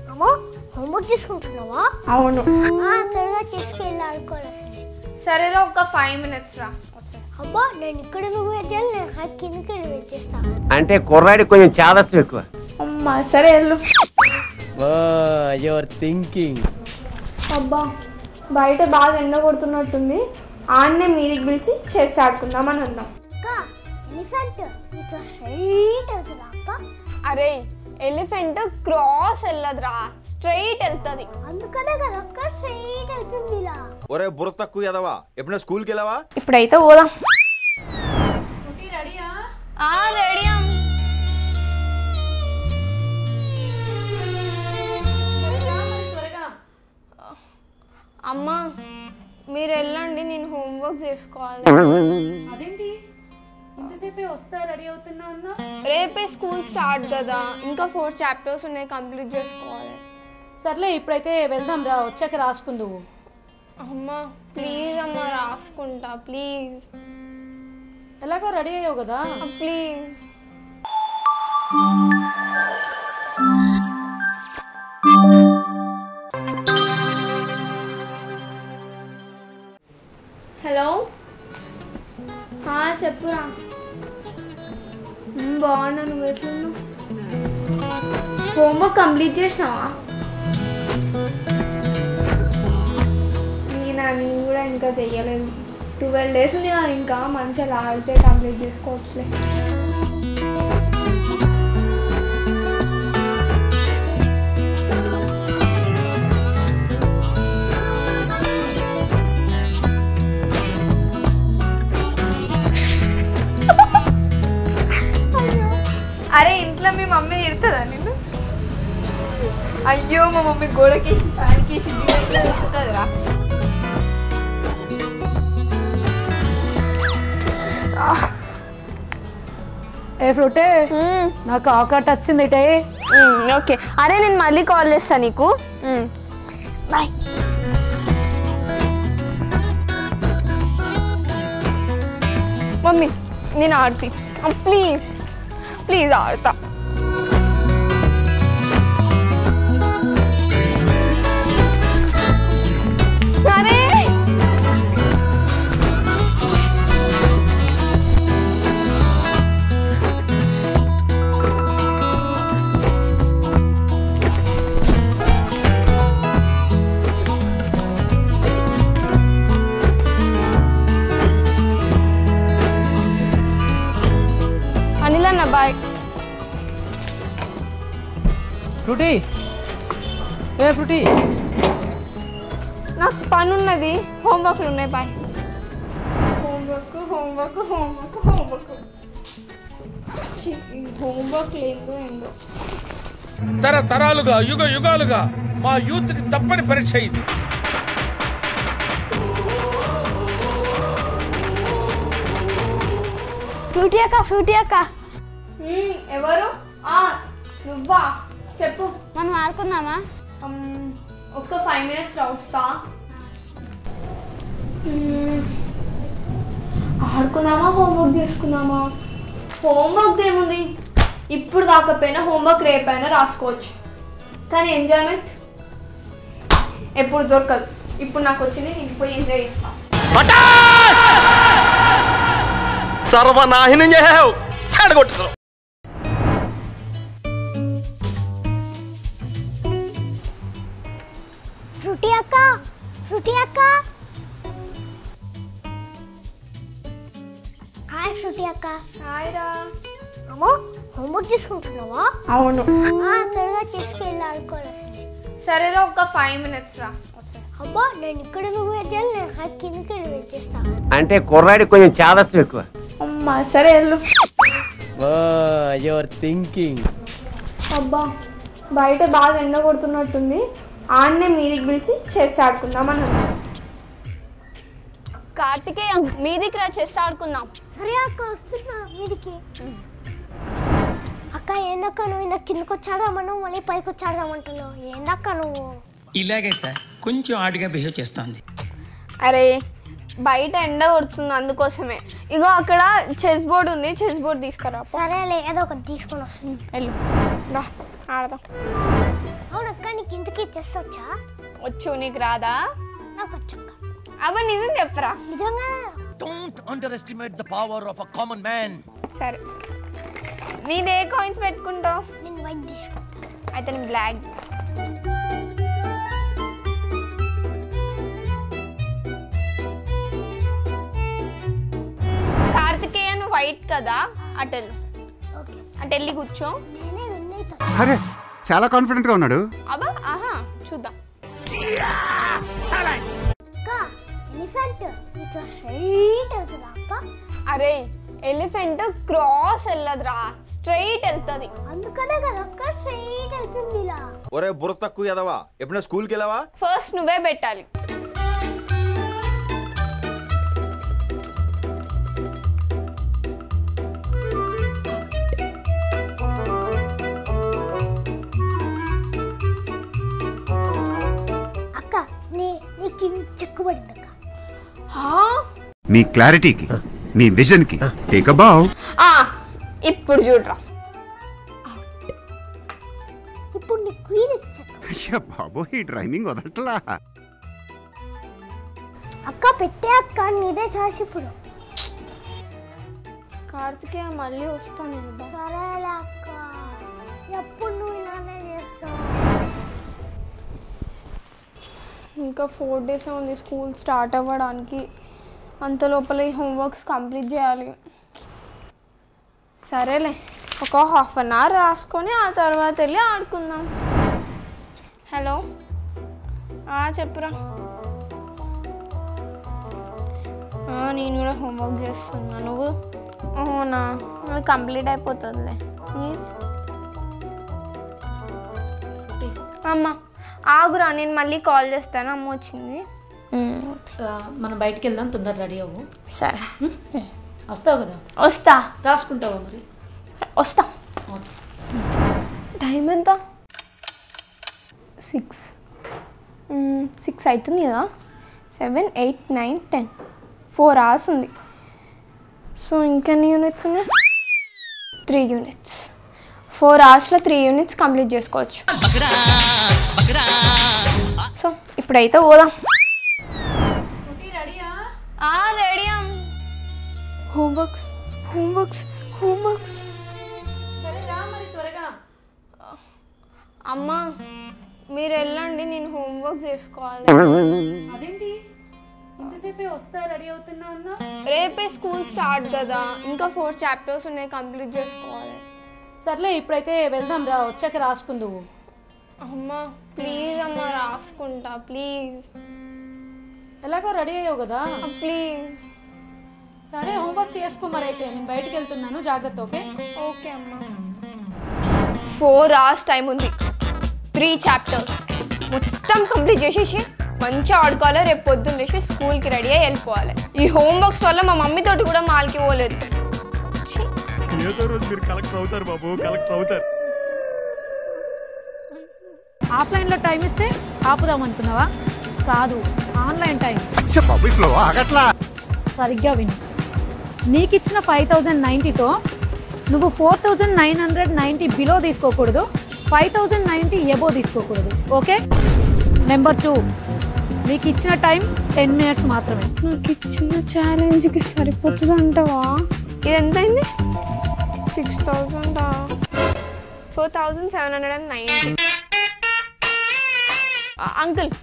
అమ్మో హోంవర్క్ చేసుకుంటున్నావా అవును ఆ, త్వరగా చేసుకెళ్ళి ఆడుకోవాల్సింది సరేరా ఒక ఫైవ్ మినిట్స్ రా వచ్చేస్తా అబ్బా నేను ఇక్కడ నువ్వు వెయిట్ చేయాలి నేను ఆ కిందకి వెళ్ళి వెయిట్ చేస్తా అంటే కుర్రాడి కొంచెం చాదస్తం ఎక్కువ అమ్మా సరే వెళ్ళు యువర్ థింకింగ్ అబ్బా బయట బాగా ఎండ కొడుతున్నట్టుంది ఆడనే మీదికి పిలిచి చేసి ఆడుకుందాం అని అన్నాం అక్క ఎలిఫెంట్ ఇట్లా స్ట్రైట్ వెళ్తుందా అక్క అరే ఎలిఫెంట్ క్రాస్ వెళ్ళదురా స్ట్రైట్ వెళ్తుంది అందుకనే కదా అక్క స్ట్రైట్ వెళ్తుంది ఇలా ఒరే బుర్ర తక్కువ ఎదవా ఎప్పుడైనా స్కూల్కి వెళ్ళావా ఇప్పుడైతే పోదాం రెడీయా రెడీ త్వరగా అమ్మ మీరు వెళ్ళండి నేను హోంవర్క్ చేసుకోవాలి అదేంటి ఇంతసేపే వస్తా రెడీ అవుతున్నా అన్నా రేపే స్కూల్ స్టార్ట్ కదా ఇంకా ఫోర్ చాప్టర్స్ ఉన్నాయి కంప్లీట్ చేసుకోవాలి సర్లే ఇప్పుడైతే వెళ్దాం రా వచ్చాక రాసుకుందువు అమ్మ ప్లీజ్ అమ్మ రాసుకుంటా ప్లీజ్ ఎలాగో రెడీ అయ్యావు కదా ప్లీజ్ హలో చెప్పురా మ్, బాగున్నా నువ్వు ఎట్లున్నావు హోంవర్క్ కంప్లీట్ చేసినావా నేనా నేను కూడా ఇంకా చెయ్యలేదు ట్వెల్వ్ డేస్ ఉంది కదా ఇంకా మంచిగా లాగితే కంప్లీట్ చేసుకోవచ్చులే అరే ఇంట్లో మీ మమ్మీ తిడుతుందా నిన్ను అయ్యో మా మమ్మీ గోడకి ఫ్యాన్కేసి తిడుతుందిరా ఏ ఫ్రూటే నాకు ఆకట్ వచ్చింది ఇటే ఓకే అరే నేను మళ్ళీ కాల్ చేస్తాను నీకు బాయ్ మమ్మీ నేను ఆడుతీ ప్లీజ్ ప్లీజ్ ఆడతా అరే అనిల్ అన్న బాయ్ ఫ్రూటీ ఏ ఫ్రూటీ నాకు పని ఉన్నది హోంవర్క్లు ఉన్నాయి boy homework homework homework homework homework లేదు ఏందో తరతరాలుగా యుగ యుగాలుగా మా యూత్ కి తప్పని పరీక్ష ఇది ఫ్రూటీ అక్క ఫ్రూటీ అక్క మ్మ్, ఎవరు ఆ నువ్వా చెప్పు మనం ఆడుకుందామా మ్మ్, ఒక్క ఫైవ్ మినిట్స్ వస్తా మ్మ్, ఆడుకుందామా హోంవర్క్ చేసుకుందామా హోంవర్క్ ఏముంది ఇప్పుడు కాకపోయినా హోంవర్క్ రేపైనా రాసుకోవచ్చు కానీ ఎంజాయ్మెంట్ ఎప్పుడు దొరకదు ఇప్పుడు నాకు వచ్చింది నేను పోయి ఎంజాయ్ చేస్తా సర్వనాహినం చేసావు చెడగొట్టేసావు ఫ్రూటీ అక్క ఫ్రూటీ అక్క హాయ్ ఫ్రూటీ అక్క హాయ్రా అమ్మో హోంవర్క్ చేసుకుంటున్నావా అవును ఆ, త్వరగా చేసుకెళ్ళి ఆడుకోవాల్సింది సరేరా ఒక ఫైవ్ మినిట్స్ రా వచ్చేస్తా అబ్బా నేను ఇక్కడ నువ్వు వెయిట్ చేయాలి నేను ఆ కిందకి వెళ్ళి వెయిట్ చేస్తా అంటే కుర్రాడి కొంచెం చాదస్తం ఎక్కువ అమ్మా సరే వెళ్ళు యువర్ థింకింగ్ అబ్బా బయట బాగా ఎండ కొడుతున్నట్టుంది ఆడనే మీదికి పిలిచి చేసి ఆడుకుందాం అని అన్నాం కార్తికేయ మీదికి రా చేసి ఆడుకుందాం సరే అక్క వస్తున్నా మీదికి అక్క ఏందక్క నువ్వు ఇంత కిందకి వచ్చాడామన్నావు మళ్ళీ పైకి వచ్చాడదామంటున్నావు ఏందక్క నువ్వు ఇలాగే సార్ కొంచెం ఆడిగా బిహేవ్ చేస్తోంది అరే బయట ఎండ కొడుతుంది అందుకోసమే ఇగో అక్కడ చెస్ బోర్డ్ ఉంది చెస్ బోర్డ్ తీసుకురా పో. సరేలే ఏదో ఒకటి తీసుకొని వస్తుంది వెళ్ళు రా ఆడదాం అవును అక్క నీకు చెస్ వచ్చా వచ్చు నీకు రాదా నాకు వచ్చక్క అవ్వ నిజం చెప్పరా నిజంగా don't underestimate the power of a common man సరే నీదే కాయిన్స్ పెట్టుకుంటావు నేను వైట్ తీసుకుంటా అయితే నేను బ్లాక్ కార్తికేయ నువ్వు వైట్ కదా అటెల్ ఓకే అటెళ్ళి కూర్చో నేనే విన్ అవుతా అరే చాలా కాన్ఫిడెంట్ గా ఉన్నాడు అబ్బా ఆహా చూద్దాం అక్క ఎలిఫెంట్ ఇట్లా స్ట్రైట్ అవుతుందా అక్క అరే ఎలిఫెంట్ క్రాస్ వెళ్ళదురా స్ట్రైట్ వెళ్తుంది అందుకనే కదా అక్క స్ట్రైట్ అవుతుంది ఇలా ఒరే బుర్ర తక్కువ ఎదవా ఎప్పుడైనా స్కూల్కి వెళ్ళావా ఫస్ట్ నువ్వే పెట్టాలి అక్క నీ నీ కింగ్ చెక్కుబడింది అక్క ఆ? నీ క్లారిటీకి నీ విజన్ కి టేక్ బావ్ ఆ, ఇప్పుడు చూడరా ఇప్పుడు నీ క్వీన్ చెక్కు అయ్యా బాబు ఈ డ్రైవింగ్ వదలట్లా అక్క పెట్టే అక్క నీదే చాయిస్ ఇప్పుడు కార్తికేయ మళ్ళీ వస్తాను నేను. సరేలే అక్క ఎప్పుడు నువ్వు ఇలానే చేస్తావు ఇంకా ఫోర్ డేస్ ఉంది స్కూల్ స్టార్ట్ అవ్వడానికి అంత లోపల ఈ హోంవర్క్స్ కంప్లీట్ చేయాలి సరేలే ఒక హాఫ్ అన్ అవర్ రాసుకొని ఆ తర్వాత వెళ్ళి ఆడుకుందాం హలో ఆ, చెప్పురా ఆ, నేను కూడా హోంవర్క్ చేస్తున్నా నువ్వు అవునా అది కంప్లీట్ అయిపోతుందిలే నీది? అమ్మ ఆగురా నేను మళ్ళీ కాల్ చేస్తాను అమ్మ వచ్చింది ఆ, మనం బయటికి వెళ్దాం తొందర రెడీ అవ్వు సరే వస్తావు కదా వస్తా రాసుకుంటావా మరి వస్తా ఓకే టైం ఎంత సిక్స్ సిక్స్ అవుతుంది కదా seven eight nine ten four hours ఉంది సో ఇంకెన్ని యూనిట్స్ ఉన్నాయి త్రీ యూనిట్స్ ఫోర్ అవర్స్లో త్రీ యూనిట్స్ కంప్లీట్ చేసుకోవచ్చు సో ఇప్పుడైతే పోదాం రెడీయా రెడీ హోంవర్క్స్ హోంవర్క్స్ హోంవర్క్స్ సరే రా మరి త్వరగా అమ్మా మీరు వెళ్ళండి నేను హోంవర్క్ చేసుకోవాలి అదేంటి ఇంతసేపే వస్తా రెడీ అవుతున్నా అన్నా రేపే స్కూల్ స్టార్ట్ కదా ఇంకా ఫోర్ చాప్టర్స్ ఉన్నాయి కంప్లీట్ చేసుకోవాలి సర్లే ఇప్పుడైతే వెళ్దాం రా వచ్చాక రాసుకుందువు అమ్మా ప్లీజ్ అమ్మా రాసుకుంటా ప్లీజ్ ఎలాగో రెడీ అయ్యావు కదా ప్లీజ్ సరే హోంవర్క్ చేసుకో మరి అయితే నేను బయటికి వెళ్తున్నాను జాగ్రత్త ఓకే ఓకే అమ్మా ఫోర్ అవర్స్ టైం ఉంది త్రీ చాప్టర్స్ మొత్తం కంప్లీట్ చేసేసి మంచిగా ఆడుకోవాలి రేపు పొద్దున్న లేచి స్కూల్కి రెడీ అయ్యి వెళ్ళిపోవాలి ఈ హోంవర్క్స్ వల్ల మా మమ్మీ తోటి కూడా మాల్కి పోలేదు ఛీ. ఏదో రోజు మీరు కలెక్టర్ అవుతారు బాబు కలెక్టర్ అవుతారు ఆఫ్లైన్లో టైం ఇస్తే ఆపుదాం అనుకున్నావా కాదు ఆన్లైన్ టైం అచ్చా బాబు ఫ్లో ఆగట్లా సరిగ్గా విను నీకు ఇచ్చిన ఫైవ్ థౌజండ్ నైంటీతో నువ్వు four thousand nine hundred ninety below తీసుకోకూడదు ఫైవ్ థౌజండ్ నైంటీ ఎబో తీసుకోకూడదు ఓకే నెంబర్ టూ నీకు ఇచ్చిన టైం టెన్ మినిట్స్ మాత్రమే నాకు ఇచ్చిన ఛాలెంజ్కి సరిపోతుంది అంటావా ఇది ఎంత అయింది six thousand four thousand seven hundred and ninety uncle